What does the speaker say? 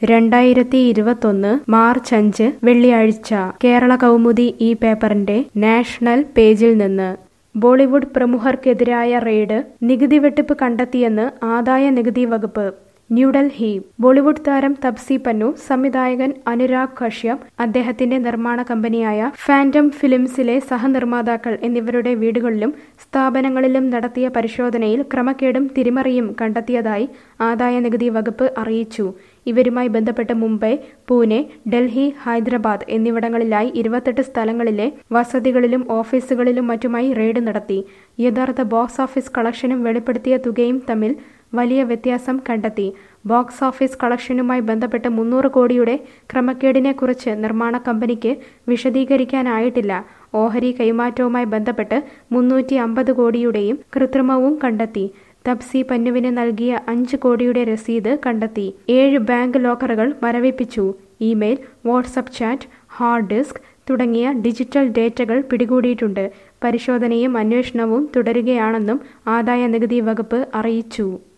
രണ്ടായിരത്തി ഇരുപത്തൊന്ന് മാർച്ച് അഞ്ച് വെള്ളിയാഴ്ച കേരള കൗമുദി ഈ പേപ്പറിന്റെ നാഷണൽ പേജിൽ നിന്ന് ബോളിവുഡ് പ്രമുഖർക്കെതിരായ റെയ്ഡ് നികുതി വെട്ടിപ്പ് കണ്ടെത്തിയെന്ന് ആദായ നികുതി വകുപ്പ് ന്യൂഡൽഹി ബോളിവുഡ് താരം തപ്സി പന്നു സംവിധായകൻ അനുരാഗ് കശ്യപ് അദ്ദേഹത്തിന്റെ നിർമ്മാണ കമ്പനിയായ ഫാന്റം ഫിലിംസിലെ സഹനിർമ്മാതാക്കൾ എന്നിവരുടെ വീടുകളിലും സ്ഥാപനങ്ങളിലും നടത്തിയ പരിശോധനയിൽ ക്രമക്കേടും തിരിമറിയും കണ്ടെത്തിയതായി ആദായ നികുതി വകുപ്പ് അറിയിച്ചു ഇവരുമായി ബന്ധപ്പെട്ട് മുംബൈ പൂനെ ഡൽഹി ഹൈദരാബാദ് എന്നിവിടങ്ങളിലായി ഇരുപത്തെട്ട് സ്ഥലങ്ങളിലെ വസതികളിലും ഓഫീസുകളിലും മറ്റുമായി റെയ്ഡ് നടത്തി യഥാർത്ഥ ബോക്സ് ഓഫീസ് കളക്ഷനും വെളിപ്പെടുത്തിയ തുകയും തമ്മിൽ വലിയ വ്യത്യാസം കണ്ടെത്തി ബോക്സ് ഓഫീസ് കളക്ഷനുമായി ബന്ധപ്പെട്ട് മുന്നൂറ് കോടിയുടെ ക്രമക്കേടിനെക്കുറിച്ച് നിർമ്മാണ കമ്പനിക്ക് വിശദീകരിക്കാനായിട്ടില്ല ഓഹരി കൈമാറ്റവുമായി ബന്ധപ്പെട്ട് മുന്നൂറ്റി അമ്പത് കോടിയുടെയും കൃത്രിമവും കണ്ടെത്തി തപ്സി പന്നുവിന് നൽകിയ അഞ്ച് കോടിയുടെ രസീത് കണ്ടെത്തി ഏഴ് ബാങ്ക് ലോക്കറുകൾ മരവിപ്പിച്ചു email WhatsApp chat hard disk തുടങ്ങിയ ഡിജിറ്റൽ ഡേറ്റകൾ പിടികൂടിയിട്ടുണ്ട് പരിശോധനയും അന്വേഷണവും തുടരുകയാണെന്നും ആദായ നികുതി വകുപ്പ് അറിയിച്ചു